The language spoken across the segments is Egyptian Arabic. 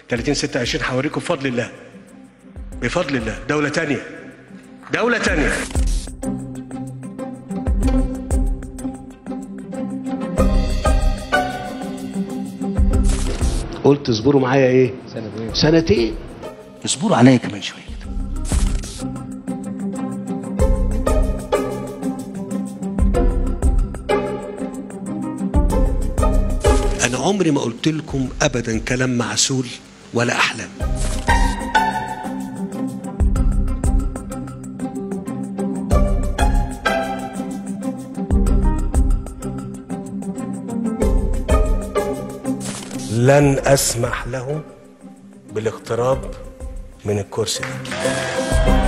30 26 هوريكم بفضل الله بفضل الله دولة تانية دولة تانية قلت اصبروا معايا ايه سنتين سنتين اصبروا عليا كمان شويه كده انا عمري ما قلت لكم ابدا كلام معسول ولا احلام لن اسمح له بالاقتراب من الكرسي ده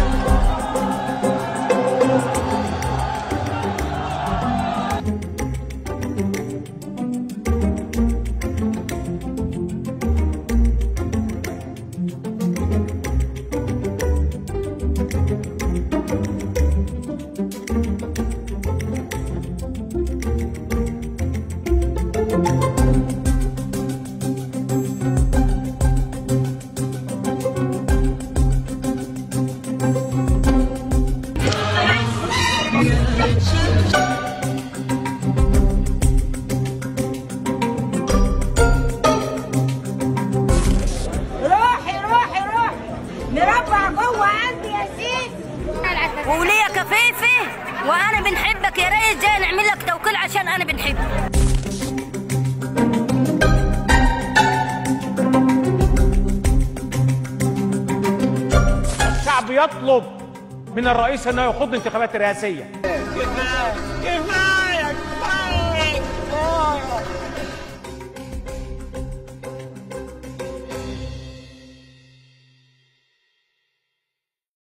روحي روحي روحي مربع جوه قلبي يا سيدي وليا كفيفه وانا بنحبك يا ريس جاي نعمل لك توكيل عشان انا بنحبك الشعب يطلب من الرئيس انه يخوض انتخابات رئاسيه كفايه